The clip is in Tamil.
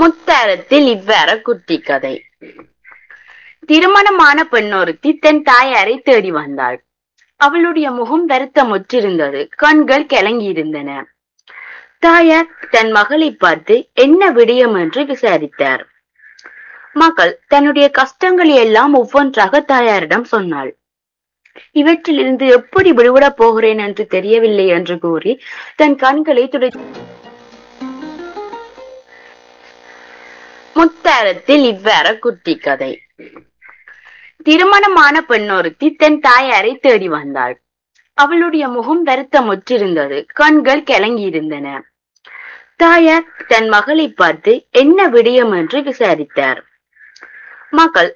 முத்தாரத்தில் இவ்வாற குட்டி கதை திருமணமான பெண்ணொருத்தி தன் தாயாரை தேடி வந்தாள் அவளுடைய முகம் வருத்தமுற்றிருந்தது கண்கள் கலங்கியிருந்தன தாயார் தன் மகளை பார்த்து என்ன விடயம் என்று விசாரித்தார் மகள் தன்னுடைய கஷ்டங்களை எல்லாம் ஒவ்வொன்றாக தாயாரிடம் சொன்னாள் இவற்றிலிருந்து எப்படி விடுபடப் போகிறேன் என்று தெரியவில்லை என்று கூறி தன் கண்களை துடை முத்தாரத்தில் இவ்வாற குட்டி கதை திருமணமான பெண்ணொருத்தி தன் தாயாரை தேடி வந்தாள் அவளுடைய முகம் வருத்தமுற்றிருந்தது கண்கள் கலங்கியிருந்தன தாயார் தன் மகளை பார்த்து என்ன விடயம் என்று விசாரித்தார் மகள்